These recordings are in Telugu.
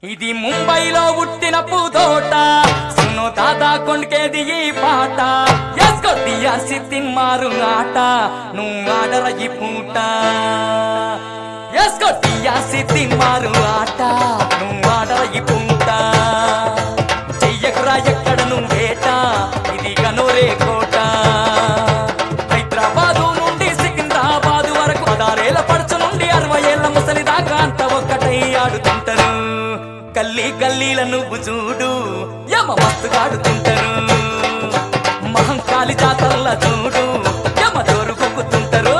ఇది ముంబైలో పుట్టిన పూతోట సును దాదా కొండకేది ఈ పాట ఎస్కో దియాసి తిన్మారు ఆట నువ్వు ఆడర ఈ పూట ఎస్కో దియాసి తిన్మారు ఆట నువ్వు ఆడర ఈ పూట చెయ్యకురా ఎక్కడ నువ్వేట ఇది గనోరే కోట హైదరాబాదు నుండి సికింద్రాబాదు వరకు పదారేళ్ల పడుచు నుండి అరవై ఏళ్ల ముసలి దాకా అంత ఒక్కటై ఆడుతుంటారు గల్లీ గల్లీల నువ్వు చూడు యమ మస్తుగా ఆడుతుంటారు మహంకాళి జాతరల చూడు యమ జోరు కొక్కుతుంటారు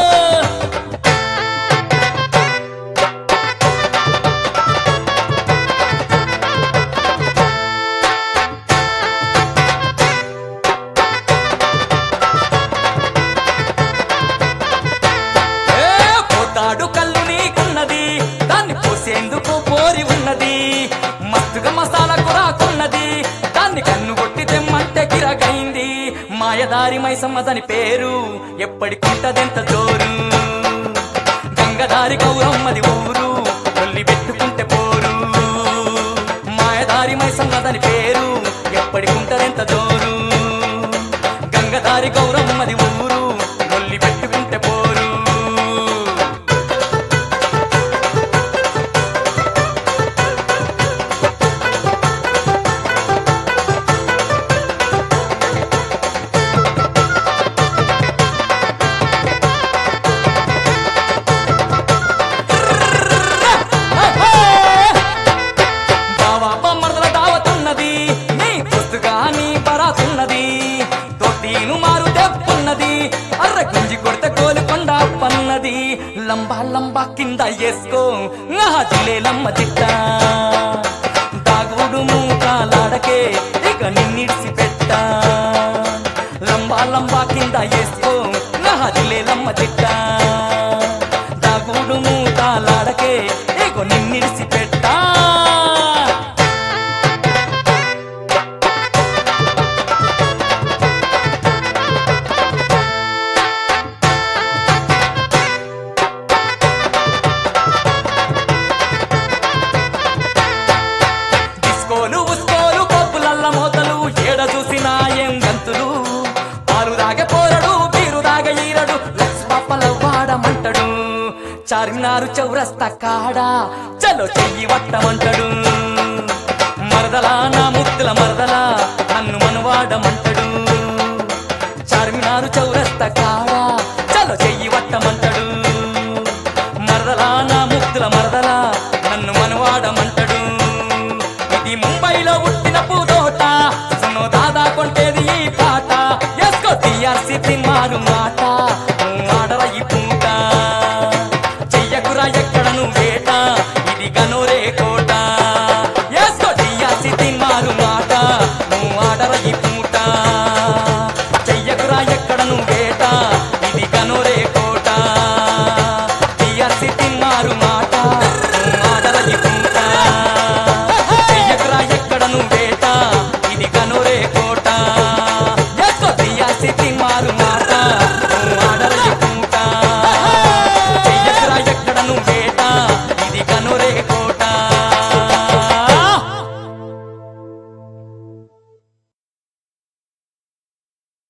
ఏ పోతాడు కళ్ళు నీకున్నది దాన్ని పోసేందుకు పోరి ఉన్నది మస్తుగా మసాలా కురాకున్నది దాన్ని కన్ను కొట్టి తెమ్మంటే గిరగైంది మాయదారి మైసమ్మ దాని పేరు ఎప్పటికుంటదెంత జోరు గంగదారి గౌరమ్మది ఊరు కొల్లి పెట్టుకుంటే పోరు మాయదారి మైసమ్మ దాని పేరు ఎప్పటికుంటదెంత జోరు గంగదారి గౌరమ్మది ఊరు నొల్లి పెట్టుకుంటే పోరు బావా బొమ్మర్దల దావతున్నది నీ పుస్తుగా నీ పరాతున్నది తొట్టిను మారు తెప్పున్నది అర్ర గుంజి కొడితే కోలుకొండ పన్నది లంబా లంబా కింద వేసుకో జిలే లమ్మ చిట్ట దాగుడు మూకాలాడకే ఇక నిన్నిడిసి పెట్ట లంబా లంబా కింద వేసుకో జిలే లమ్మ చిట్ట దాగుడు మూకాలాడకే ఇక నిన్నిడిసి పెట్టా డిస్కోలు ఉస్కోలు పప్పులల్ల మోతలు ఏడ చూసినా ఏం గంతులు పాలు దాగే పోరడు బీరు దాగ ఈరడు లక్స్ పప్పల వాడమంటడు చార్మినారు చౌరస్తా కాడ చలో చెయ్యి వట్టమంటడు మరదలా నా ముద్దుల మరదలా నన్ను మనవాడమంటడు చార్మినారు చౌరస్తా కాడ చలో చెయ్యి వట్టమంటడు మరదలా నా ముద్దుల మరదలా నన్ను మనవాడమంటడు ఇది ముంబైలో పుట్టిన పూదోట సునో దాదా కొంటేది ఈ పాట ఎస్కో టిఆర్సి తిన్మారు మాట నువ్వు ఆడర ఈ పూట చెయ్యకురా ఎక్కడ నువ్వేట ఇది గనోరే కోట